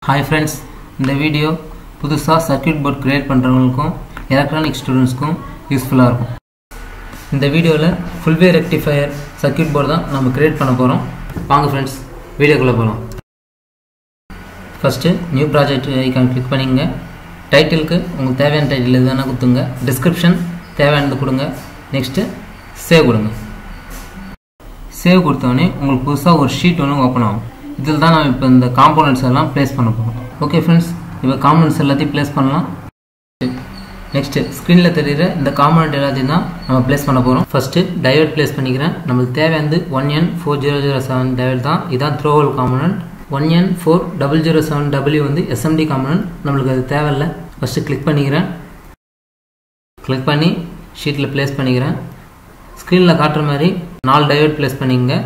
hi friends இந்த video புதுசாக circuit board create பண்ணுறவங்களுக்கும் எலக்ட்ரானிக் ஸ்டூடெண்ட்ஸ்க்கும் யூஸ்ஃபுல்லாக இருக்கும் இந்த வீடியோவில் ஃபுல்வே ரெக்டிஃபையர் சர்க்யூட் போர்டு தான் நம்ம கிரியேட் பண்ண போகிறோம் வாங்க ஃப்ரெண்ட்ஸ் வீடியோக்குள்ளே போகலாம் first new project icon click பண்ணிங்க டைட்டிலுக்கு உங்களுக்கு தேவையான டைட்டில் எதுனா கொடுத்துங்க டிஸ்கிரிப்ஷன் தேவையானது கொடுங்க நெக்ஸ்ட்டு சேவ் கொடுங்க சேவ் கொடுத்தோடனே உங்களுக்கு புதுசாக ஒரு ஷீட் ஒன்று ஓப்பன் ஆகும் இதில் தான் நம்ம இப்போ இந்த காம்போனன்ட்ஸ் எல்லாம் ப்ளேஸ் பண்ண போகிறோம் ஓகே ஃப்ரெண்ட்ஸ் இப்போ காம்போனன்ட்ஸ் எல்லாத்தையும் ப்ளேஸ் பண்ணலாம் நெக்ஸ்ட்டு ஸ்க்ரீனில் தெரியுற இந்த காம்போனன்ட் எல்லாத்தையும் தான் நம்ம ப்ளேஸ் பண்ண போகிறோம் ஃபஸ்ட்டு டயோட் ப்ளேஸ் பண்ணிக்கிறேன் நம்மளுக்கு தேவையானது one N four zero zero seven diode தான் இதான் through hole component one N four double zero seven W வந்து எஸ்எம்டி காம்போனன்ட் நம்மளுக்கு அது தேவையில்லை ஃபஸ்ட்டு கிளிக் பண்ணிக்கிறேன் கிளிக் பண்ணி ஷீட்டில் ப்ளேஸ் பண்ணிக்கிறேன் ஸ்க்ரீனில் காட்டுற மாதிரி நாலு டயோட் ப்ளேஸ் பண்ணிங்க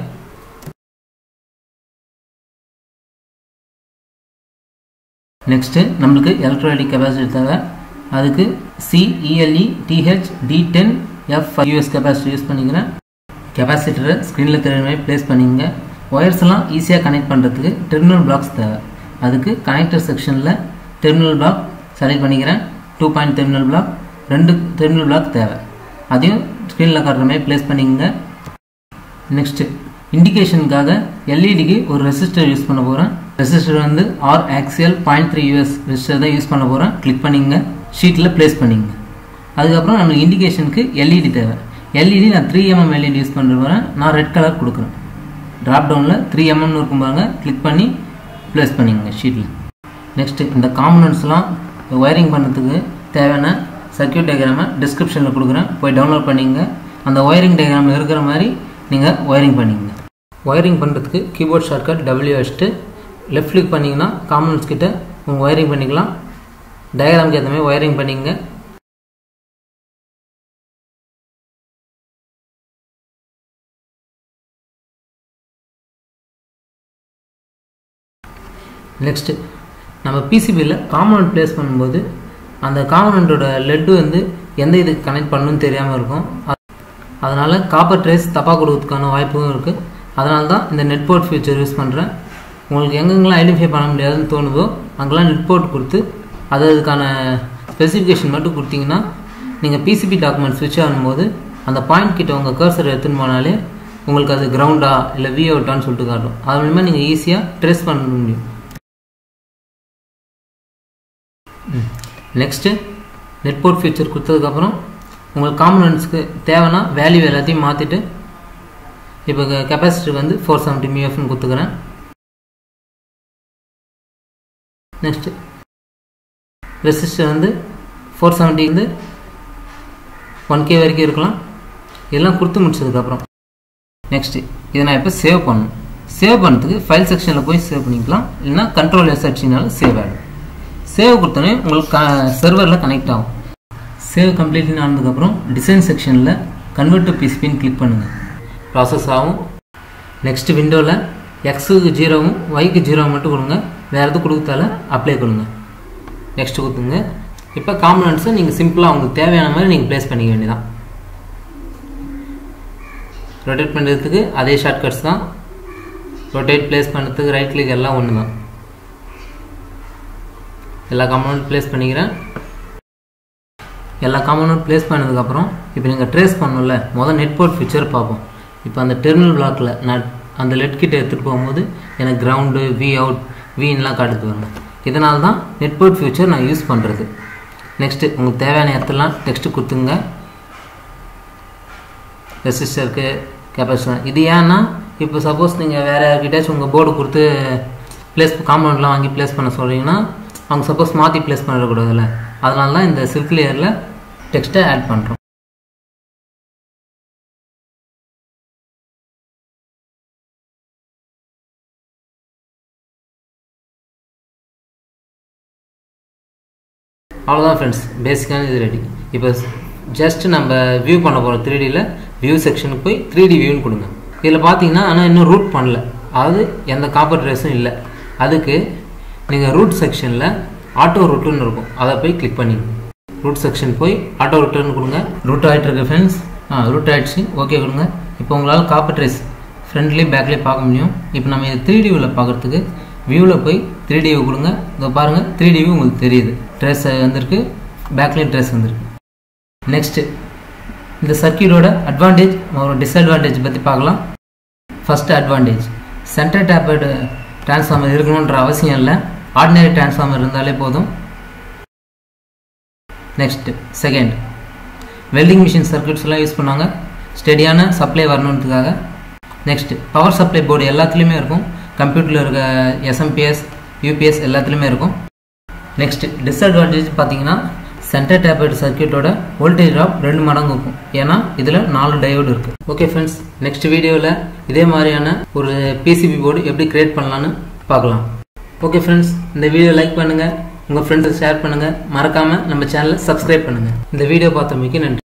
நெக்ஸ்ட்டு நம்மளுக்கு எலக்ட்ரோலைட்டிக் கெப்பாசிட்டி தேவை அதுக்கு CELE DH T ten F US capacity use பண்ணிக்கிறேன் கெப்பாசிட்டரை ஸ்க்ரீனில் தெரியுற மாதிரி ப்ளேஸ் பண்ணிங்க ஒயர்ஸ் எல்லாம் ஈஸியாக கனெக்ட் பண்ணுறதுக்கு டெர்மினல் பிளாக்ஸ் தேவை அதுக்கு கனெக்டர் செக்ஷனில் டெர்மினல் பிளாக் செலக்ட் பண்ணிக்கிறேன் டூ பாயிண்ட் டெர்மினல் பிளாக் ரெண்டு டெர்மினல் பிளாக் தேவை அதையும் ஸ்க்ரீனில் காட்டுற மாதிரி ப்ளேஸ் பண்ணிங்க நெக்ஸ்ட்டு இண்டிகேஷனுக்காக எல்இடிக்கு ஒரு ரெசிஸ்டர் யூஸ் பண்ண போகிறேன் ரெசிஸ்டர் வந்து R axial point three US resistor தான் யூஸ் பண்ண போகிறேன் கிளிக் பண்ணிங்க ஷீட்டில் ப்ளேஸ் பண்ணிங்க அதுக்கப்புறம் நம்மளுக்கு இண்டிகேஷனுக்கு எல்இடி தேவை எல்இடி நான் த்ரீ எம்எம் எல்இடி யூஸ் பண்ணுற போகிறேன் நான் ரெட் கலர் கொடுக்குறேன் ட்ராப் டவுனில் த்ரீ எம்எம்னு இருக்கும் பாருங்க கிளிக் பண்ணி ப்ளேஸ் பண்ணிங்க ஷீட்டில் நெக்ஸ்ட்டு இந்த காம்பனன்ட்ஸ்லாம் ஒயரிங் பண்ணுறதுக்கு தேவையான சர்க்கியூட் டயக்ராமை டிஸ்கிரிப்ஷனில் கொடுக்குறேன் போய் டவுன்லோட் பண்ணிங்க அந்த ஒயரிங் டயக்ராமில் இருக்கிற மாதிரி நீங்கள் ஒயரிங் பண்ணிங்க ஒயரிங் பண்ணுறதுக்கு கீபோர்ட் ஷார்ட்கட் டபிள்யூ வச்சுட்டு லெஃப்ட் கிளிக் பண்ணிங்கன்னா காம்பனன்ட்ஸ் கிட்ட உங்கள் ஒயரிங் பண்ணிக்கலாம் டயக்ராமுக்கு ஏற்ற மாதிரி ஒயரிங் பண்ணிங்க நெக்ஸ்ட்டு நம்ம பிசிபியில் காம்பனண்ட் ப்ளேஸ் பண்ணும்போது அந்த காம்பனண்ட்டோட லெட்டு வந்து எந்த இதுக்கு கனெக்ட் பண்ணணும்னு தெரியாமல் இருக்கும் அதனால் காப்பர் ட்ரேஸ் தப்பாக கொடுக்கறதுக்கான வாய்ப்பும் இருக்குது அதனால தான் இந்த நெட் போர்ட் ஃபியூச்சர் யூஸ் பண்ணுறேன் உங்களுக்கு எங்கெங்கெல்லாம் ஐடென்டிஃபை பண்ண முடியாதுன்னு தோணுதோ அங்கெல்லாம் நெட் போர்ட் கொடுத்து அது அதுக்கான ஸ்பெசிஃபிகேஷன் மட்டும் கொடுத்தீங்கன்னா நீங்கள் பிசிபி டாக்குமெண்ட் ஸ்விட்ச் ஆகும்போது அந்த பாயிண்ட் கிட்ட உங்கள் கர்சர் எடுத்துன்னு போனாலே உங்களுக்கு அது கிரவுண்டா இல்லை வி அவுட்டான்னு சொல்லிட்டு காட்டும் அது மூலிமா நீங்கள் ஈஸியாக ட்ரேஸ் பண்ண முடியும் நெக்ஸ்ட்டு நெட் போர்ட் ஃபீச்சர் கொடுத்ததுக்கப்புறம் உங்களுக்கு காம்பனன்ட்ஸ்க்கு தேவைன்னா வேல்யூ எல்லாத்தையும் மாற்றிட்டு இப்போ கெப்பாசிட்டி வந்து ஃபோர் செவன்ட்டி மிஎஃப்னு கொடுத்துக்கிறேன் நெக்ஸ்ட்டு ரெசிஸ்டர் வந்து ஃபோர் செவன்ட்டி வந்து ஒன் கே வரைக்கும் இருக்கலாம் இதெல்லாம் கொடுத்து முடிச்சதுக்கப்புறம் நெக்ஸ்ட்டு இதை நான் இப்போ சேவ் பண்ணணும் சேவ் பண்ணுறதுக்கு ஃபைல் செக்ஷனில் போய் சேவ் பண்ணிக்கலாம் இல்லைனா கண்ட்ரோல் எஸ் அடிச்சினாலும் சேவ் ஆகிடும் சேவ் கொடுத்தோன்னே உங்களுக்கு சர்வரில் கனெக்ட் ஆகும் சேவ் கம்ப்ளீட்னு ஆனதுக்கப்புறம் டிசைன் செக்ஷனில் கன்வெர்ட் டு பிசிபின்னு கிளிக் பண்ணுங்கள் ப்ராசஸ் ஆகும் நெக்ஸ்ட் விண்டோவில் எக்ஸுக்கு ஜீரோவும் ஒய்க்கு ஜீரோவும் மட்டும் கொடுங்க வேறு எதுவும் கொடுத்தால அப்ளை கொடுங்க நெக்ஸ்ட் கொடுத்துங்க இப்போ காம்பனன்ட்ஸை நீங்கள் சிம்பிளாக உங்களுக்கு தேவையான மாதிரி நீங்கள் ப்ளேஸ் பண்ணிக்க வேண்டியதான் ரொட்டேட் பண்ணுறதுக்கு அதே ஷார்ட்கட்ஸ் தான் ரொட்டேட் ப்ளேஸ் பண்ணுறதுக்கு ரைட் கிளிக் எல்லாம் ஒன்று தான் எல்லா காம்பனண்ட் ப்ளேஸ் பண்ணிக்கிறேன் எல்லா காம்பனண்ட் ப்ளேஸ் பண்ணதுக்கப்புறம் இப்போ நீங்கள் ட்ரேஸ் பண்ணல முதல் நெட்போர்ட் ஃபியூச்சர் பார்ப்போம் இப்போ அந்த டெர்மினல் பிளாக்கில் நான் அந்த லெட் கிட்ட எடுத்துகிட்டு போகும்போது எனக்கு கிரவுண்டு வி அவுட் வின்லாம் காட்டுது வரணும் இதனால தான் நெட்போர்ட் ஃபியூச்சர் நான் யூஸ் பண்ணுறது நெக்ஸ்ட்டு உங்களுக்கு தேவையான இடத்துலாம் டெக்ஸ்ட்டு கொடுத்துங்க ரெசிஸ்டருக்கு கெப்பாசிட்டர் இது ஏன்னா இப்போ சப்போஸ் நீங்கள் வேறு யார்கிட்டயாச்சும் உங்கள் போர்டு கொடுத்து ப்ளேஸ் காம்பவுண்ட்லாம் வாங்கி ப்ளேஸ் பண்ண சொல்கிறீங்கன்னா அவங்க சப்போஸ் மாற்றி ப்ளேஸ் பண்ணிடக்கூடாதுல்ல அதனால தான் இந்த சில்க் லேயரில் டெக்ஸ்ட்டை ஆட் பண்ணுறோம் அவ்வளோதான் ஃப்ரெண்ட்ஸ் பேசிக்கான இது ரெடி இப்போ ஜஸ்ட் நம்ம வியூ பண்ண போகிறோம் த்ரீ டியில் வியூ செக்ஷனுக்கு போய் த்ரீ டி வியூன்னு கொடுங்க இதில் பார்த்தீங்கன்னா ஆனால் இன்னும் ரூட் பண்ணல அதாவது எந்த காப்பர் ட்ரெஸ்ஸும் இல்லை அதுக்கு நீங்கள் ரூட் செக்ஷனில் ஆட்டோ ரூட்டுன்னு இருக்கும் அதை போய் கிளிக் பண்ணிங்க ரூட் செக்ஷன் போய் ஆட்டோ ரூட்டுன்னு கொடுங்க ரூட் ஆகிட்டு இருக்கு ஃப்ரெண்ட்ஸ் ஆ ரூட் ஆகிடுச்சு ஓகே கொடுங்க இப்போ உங்களால் காப்பர் ட்ரெஸ் ஃப்ரண்ட்லேயும் பேக்லேயும் பார்க்க முடியும் இப்போ நம்ம இது த்ரீ டிவில் பார்க்குறதுக்கு வியூவில் போய் த்ரீ டி வியூ கொடுங்க இதோ பாருங்கள் த்ரீ டி வியூ உங்களுக்கு தெரியுது ட்ரெஸ் வந்திருக்கு பேக்லைன் ட்ரெஸ் வந்திருக்கு நெக்ஸ்ட்டு இந்த சர்க்கியூட்டோட அட்வான்டேஜ் ஒரு டிஸ்அட்வான்டேஜ் பற்றி பார்க்கலாம் first advantage centre tapped transformer இருக்கணுன்ற அவசியம் இல்லை ஆர்டினரி டிரான்ஸ்ஃபார்மர் இருந்தாலே போதும் நெக்ஸ்ட் செகண்ட் வெல்டிங் மிஷின் சர்க்கியூட்ஸ்லாம் யூஸ் பண்ணாங்க ஸ்டெடியான சப்ளை வரணுன்றதுக்காக நெக்ஸ்ட் பவர் சப்ளை போர்டு எல்லாத்துலேயுமே இருக்கும் கம்ப்யூட்டரில் இருக்க எஸ்எம்பிஎஸ் யூபிஎஸ் எல்லாத்துலேயுமே இருக்கும் நெக்ஸ்ட் டிஸ்அட்வான்டேஜ் பார்த்தீங்கன்னா சென்டர் டேப்லெட் சர்க்கியூட்டோட வோல்டேஜ் ட்ராப் ரெண்டு மடங்கு இருக்கும் ஏன்னா இதில் நாலு டயோடு இருக்குது ஓகே ஃப்ரெண்ட்ஸ் நெக்ஸ்ட் வீடியோவில் இதே மாதிரியான ஒரு பிசிபி போர்டு எப்படி கிரியேட் பண்ணலான்னு பார்க்கலாம் ஓகே ஃப்ரெண்ட்ஸ் இந்த வீடியோ லைக் பண்ணுங்கள் உங்கள் ஃப்ரெண்ட்ஸுக்கு ஷேர் பண்ணுங்கள் மறக்காமல் நம்ம சேனலை சப்ஸ்கிரைப் பண்ணுங்கள் இந்த வீடியோ பார்த்தமைக்கு நன்றி